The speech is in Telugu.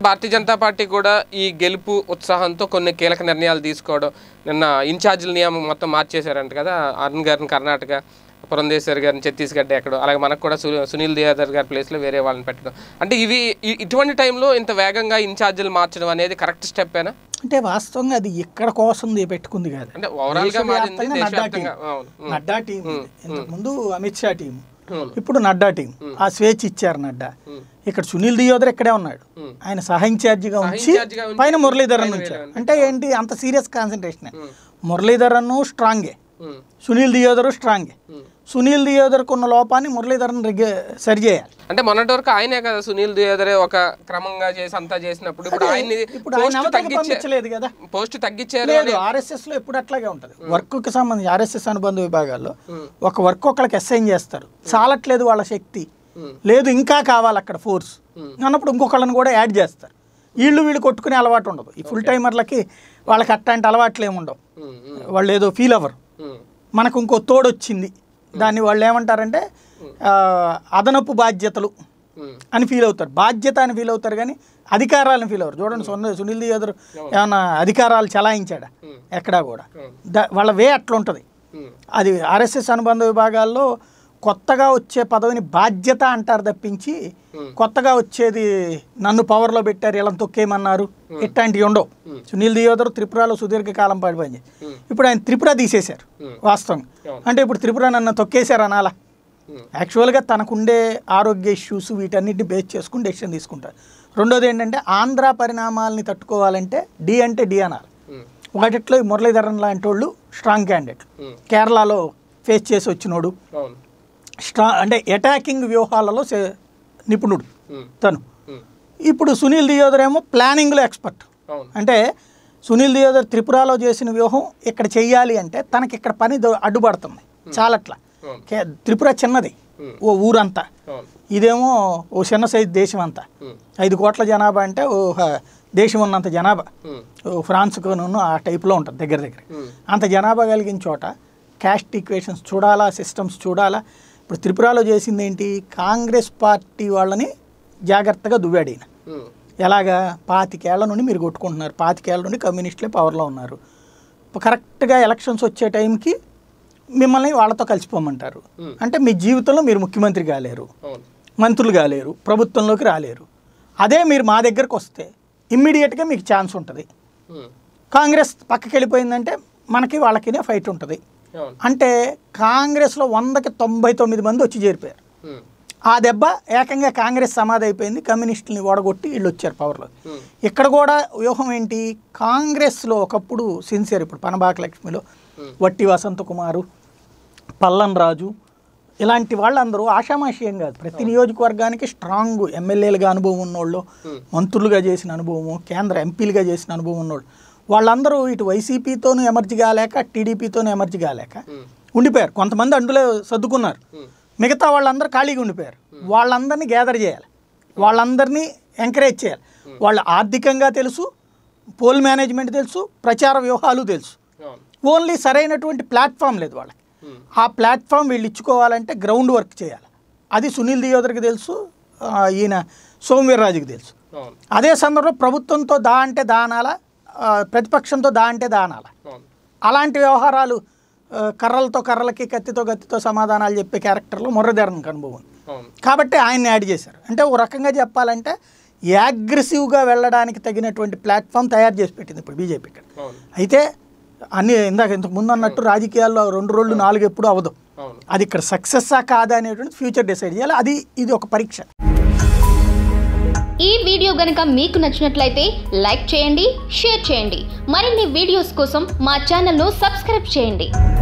భారతీయ జనతా పార్టీ కూడా ఈ గెలుపు ఉత్సాహంతో కొన్ని కీలక నిర్ణయాలు తీసుకోవడం నిన్న ఇన్ఛార్జీల నియమం మొత్తం మార్చేశారంట కదా అరుణ్ గారిని కర్ణాటక పురంధేశ్వర్ గారిని ఛత్తీస్గఢ్ ఎక్కడో అలాగే మనకు కూడా సు- సునీల్ దియాదర్ గారి ప్లేస్లో వేరే వాళ్ళని పెట్టడం అంటే ఇవి ఇ- ఇటువంటి టైంలో ఇంత వేగంగా ఇన్ఛార్జీలు మార్చడం అనేది కరెక్ట్ స్టెప్పేనా అంటే వాస్తవంగా అది ఇక్కడ కోసం పెట్టుకుంది కాదు అంటే ఓవరాల్ గా మారింది దేశవ్యాప్తంగా నడ్డా టీం దేశవ్యాప్తంగా అవును ఉమ్, నడ్డా టీం ఇంతకు ముందు అమిత్ షా టీం అవును. ఇప్పుడు నడ్డా టీం ఆ స్వేచ్ఛ ఇచ్చారు నడ్డా ఇక్కడ సునీల్ దియోదర్ ఇక్కడే ఉన్నాడు ఉమ్. ఆయన సహ ఇన్ఛార్జిగా ఉంచి ఇన్ఛార్జిగా ఉంచి పైన మురళీధరన్ పైన ఉంచారు వేరే అంటే ఏంటి అంత సీరియస్ కాన్సన్ట్రేషన్ మురళీధరన్ స్ట్రాంగే ఉమ్, సునీల్ దియోదర్ స్ట్రాంగే ఉమ్. సునీల్ దియోదర్కు ఉన్న లోపాన్ని మురళీధరన్ రెగ్యు సరిచేయాలి అంటే మొన్నటి వరకు ఆయనే కదా సునీల్ దియాదరే ఒక క్రమంగా చేసి అంతా చేసినప్పుడు ఇప్పుడు ఆయన్ని ఇప్పుడు ఆయన పోస్ట్ అవతలకి తగ్గించే పంపించలేదు కదా పోస్ట్ తగ్గించారు లేదు ఆర్ఎస్ఎస్ లో ఎప్పుడు అట్లాగే ఉంటది వర్క్ కి సంబంధించి ఆర్ఎస్ఎస్ అనుబంధ విభాగాల్లో ఒక వర్క్ ఒకళ్ళకి అసైన్ చేస్తారు చాలట్లేదు వాళ్ళ శక్తి Hmm. లేదు ఇంకా కావాలి అక్కడ ఫోర్స్ అన్నప్పుడు ఇంకొకళ్ళని కూడా యాడ్ చేస్తారు వీళ్ళు వీళ్ళు కొట్టుకునే అలవాటు ఉండదు ఈ ఫుల్ టైమర్లకి వాళ్ళకి అట్లాంటి అలవాట్లు ఏమి ఉండవు ఉమ్, ఉమ్, వాళ్ళు ఏదో ఫీల్ అవ్వరు ఉమ్, మనకు ఇంకో తోడు వచ్చింది దాన్ని వాళ్ళు ఏమంటారంటే ఆ, అదనపు బాధ్యతలు ఉమ్, అని ఫీల్ అవుతారు బాధ్యత అని ఫీల్ అవుతారు కానీ అధికారాలను ఫీల్ అవ్వరు చూడండి సొంత సునీల్ యాదవ్ ఏమన్నా అధికారాలు చలాయించాడా ఎక్కడా కూడా ద- వాళ్ళ వే అట్లా ఉంటుంది ఉమ్, అది ఆర్ఎస్ఎస్ అనుబంధ విభాగాల్లో కొత్తగా వచ్చే పదవిని బాధ్యత అంటారు తప్పించి కొత్తగా వచ్చేది నన్ను పవర్లో పెట్టారు ఇలా తొక్కేయమన్నారు ఇట్లాంటివి ఉండవు సునీల్ దియోదర్ త్రిపురలో సుదీర్ఘకాలం పాటు పనిచేసి ఇప్పుడు ఆయన త్రిపుర తీసేశారు వాస్తవంగా అంటే ఇప్పుడు త్రిపుర నన్ను తొక్కేశారు అనాలా ఉమ్, యాక్చువల్గా తనకుండే ఆరోగ్య ఇష్యూస్ వీటన్నిటిని బేస్ చేసుకుని డెసిషన్ తీసుకుంటారు రెండోది ఏంటంటే ఆంధ్ర పరిణామాలని తట్టుకోవాలంటే డి అంటే డి అనాలి ఉమ్, ఒకటిట్లో ఈ మురళీధరన్ లాంటి వాళ్ళు స్ట్రాంగ్ క్యాండిడేట్ ఉమ్, కేరళలో ఫేస్ చేసి వచ్చినోడు అవును స్ట్రా అంటే అటాకింగ్ వ్యూహాలలో సే- నిపుణుడు ఉమ్, తను ఉమ్, ఇప్పుడు సునీల్ దియోదర్ ఏమో ప్లానింగ్లో ఎక్స్పర్ట్ అవును అంటే సునీల్ దియోదర్ త్రిపురలో చేసిన వ్యూహం ఇక్కడ చెయ్యాలి అంటే తనకి ఇక్కడ పని దో- అడ్డుపడుతుంది చాలట్లా అవును. కే- త్రిపుర చిన్నది Hmm. ఓ ఊరంతా అవును ఇదేమో ఓ చిన్న సైజు దేశం అంతా ఉమ్, ఐదు కోట్ల జనాభా అంటే ఓ హ- దేశం ఉన్నంత జనాభా ఉమ్, ఓ ఫ్రాన్స్కును ఆ టైప్లో ఉంటుంది దగ్గర దగ్గర ఉమ్, అంత జనాభా కలిగిన చోట క్యాస్ట్ ఈక్వేషన్స్ చూడాలా సిస్టమ్స్ చూడాలా ఇప్పుడు త్రిపురలో చేసింది ఏంటి కాంగ్రెస్ పార్టీ వాళ్ళని జాగ్రత్తగా దువ్వాడు ఈయన ఉమ్, ఎలాగా పాతికేళ్ల నుండి మీరు కొట్టుకుంటున్నారు పాతికేళ్ల నుండి కమ్యూనిస్టులే పవర్లో ఉన్నారు కరెక్ట్గా ఎలక్షన్స్ వచ్చే టైంకి మిమ్మల్ని వాళ్ళతో కలిసిపోమంటారు Hmm. అంటే మీ జీవితంలో మీరు ముఖ్యమంత్రి కాలేరు అవును మంత్రులు కాలేరు ప్రభుత్వంలోకి రాలేరు అదే మీరు మా దగ్గరకు వస్తే ఇమ్మీడియట్గా మీకు ఛాన్స్ ఉంటుంది ఉమ్, కాంగ్రెస్ పక్కకి వెళ్ళిపోయిందంటే మనకి వాళ్ళకినే ఫైట్ ఉంటుంది అవును అంటే కాంగ్రెస్లో వందకి తొంభై తొమ్మిది మంది వచ్చి చేరిపోయారు ఉమ్, ఆ దెబ్బ ఏకంగా కాంగ్రెస్ సమాధి అయిపోయింది కమ్యూనిస్టులని ఓడగొట్టి వీళ్ళు వచ్చారు పవర్లో ఉమ్, ఇక్కడ కూడా వ్యూహం ఏంటి కాంగ్రెస్లో ఒకప్పుడు సిన్సియర్ ఇప్పుడు పనబాక లక్ష్మిలో వట్టి వసంత కుమారు పల్లన్ రాజు ఇలాంటి వాళ్ళందరూ ఆషామాషియం కాదు ప్రతి నియోజకవర్గానికి స్ట్రాంగ్ ఎమ్మెల్యేలుగా అనుభవం ఉన్నోళ్ళు మంత్రులుగా చేసిన అనుభవము కేంద్ర ఎంపీలుగా చేసిన అనుభవం ఉన్నోళ్ళు వాళ్ళందరూ ఇటు వైసీపీతోనూ ఎమర్జీ కాలేక టీడీపీతోనూ ఎమర్జీ కాలేక ఉమ్, ఉండిపోయారు కొంతమంది అందులో సర్దుకున్నారు ఉమ్, మిగతా వాళ్ళందరూ ఖాళీగా ఉండిపోయారు వాళ్ళందరినీ గ్యాదర్ చేయాలి వాళ్ళందరినీ ఎంకరేజ్ చేయాలి వాళ్ళు ఆర్థికంగా తెలుసు పోల్ మేనేజ్మెంట్ తెలుసు ప్రచార వ్యూహాలు తెలుసు అవును ఓన్లీ సరైనటువంటి ప్లాట్ఫామ్ లేదు వాళ్ళకి ఉమ్, ఆ ప్లాట్ఫామ్ వీళ్ళు ఇచ్చుకోవాలంటే గ్రౌండ్ వర్క్ చేయాలి అది సునీల్ దియోదర్కి తెలుసు ఆ, ఈయన సోమవీర్రాజుకి తెలుసు అవును అదే సందర్భంలో ప్రభుత్వంతో దా అంటే దానాల ఆ, ప్రతిపక్షంతో దా అంటే దానాల అవును అలాంటి వ్యవహారాలు ఆ, కర్రలతో కర్రలకి కత్తితో కత్తితో సమాధానాలు చెప్పే క్యారెక్టర్లో మురళీధరన్కి అనుభవం ఉంది అవును కాబట్టి ఆయన్ని యాడ్ చేశారు అంటే ఓ రకంగా చెప్పాలంటే యాగ్రెసివ్గా వెళ్ళడానికి తగినటువంటి ప్లాట్ఫామ్ తయారు చేసి పెట్టింది ఇప్పుడు బీజేపీ ఇక్కడ అవును అయితే అన్ని ఇందాక ఇంతకు ముందు అన్నట్టు రాజకీయాల్లో రెండు రోజులు నాలుగు ఎప్పుడు అవ్వదు అవును అది ఇక్కడ సక్సెస్సా కాదా అనేటువంటి ఫ్యూచర్ డిసైడ్ చేయాలి అది ఇది ఒక పరీక్ష ఈ వీడియో గనుక మీకు నచ్చినట్లయితే లైక్ చేయండి షేర్ చేయండి మరిన్ని వీడియోస్ కోసం మా ఛానల్ను సబ్స్క్రైబ్ చేయండి